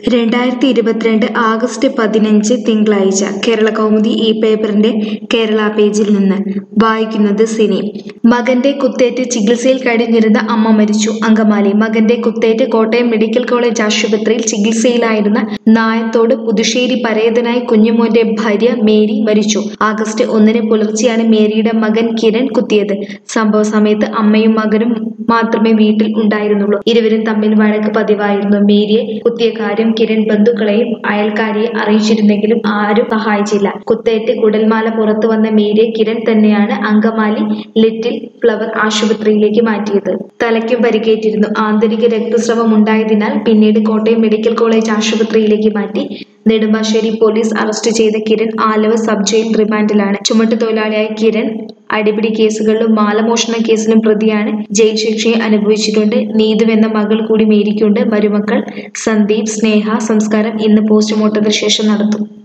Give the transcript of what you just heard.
രണ്ടായിരത്തി ഇരുപത്തിരണ്ട് ആഗസ്റ്റ് പതിനഞ്ച് തിങ്കളാഴ്ച കേരള കൗമുദി ഈ പേപ്പറിന്റെ കേരള പേജിൽ നിന്ന് വായിക്കുന്നത് സിനി മകന്റെ കുത്തേറ്റ് ചികിത്സയിൽ കഴിഞ്ഞിരുന്ന അമ്മ മരിച്ചു അങ്കമാലി മകന്റെ കുത്തേറ്റ് കോട്ടയം മെഡിക്കൽ കോളേജ് ആശുപത്രിയിൽ ചികിത്സയിലായിരുന്ന നായത്തോട് പുതുശ്ശേരി പരേതനായ കുഞ്ഞുമോന്റെ ഭാര്യ മേരി മരിച്ചു ആഗസ്റ്റ് ഒന്നിന് പുലർച്ചെയാണ് മേരിയുടെ മകൻ കിരൺ കുത്തിയത് സംഭവ സമയത്ത് അമ്മയും മകനും മാത്രമേ വീട്ടിൽ ഉണ്ടായിരുന്നുള്ളൂ ഇരുവരും തമ്മിൽ വഴക്ക് പതിവായിരുന്നു മേരിയെ കുത്തിയ കാര്യം കിരൺ ബന്ധുക്കളെയും അയൽക്കാരെയും അറിയിച്ചിരുന്നെങ്കിലും ആരും സഹായിച്ചില്ല കുത്തേറ്റ് കുടൽമാല പുറത്തു വന്ന മേരിയെ കിരൺ തന്നെയാണ് അങ്കമാലി ലിറ്റിൽ ഫ്ലവർ ആശുപത്രിയിലേക്ക് മാറ്റിയത് തലയ്ക്കും പരിക്കേറ്റിരുന്നു ആന്തരിക രക്തസ്രവം ഉണ്ടായതിനാൽ പിന്നീട് കോട്ടയം മെഡിക്കൽ കോളേജ് ആശുപത്രിയിലേക്ക് മാറ്റി നെടുമ്പാശ്ശേരി പോലീസ് അറസ്റ്റ് ചെയ്ത കിരൺ ആലുവ സബ് ജയിൽ റിമാൻഡിലാണ് ചുമട്ടുതൊഴിലാളിയായ കിരൺ അടിപിടി കേസുകളിലും മാലമോഷണ കേസിലും പ്രതിയാണ് ജയിൽ ശിക്ഷയെ അനുഭവിച്ചിട്ടുണ്ട് നീതു എന്ന മകൾ കൂടി മേരിക്കുണ്ട് മരുമക്കൾ സന്ദീപ് സ്നേഹ സംസ്കാരം ഇന്ന് പോസ്റ്റ്മോർട്ടത്തിന് ശേഷം നടത്തും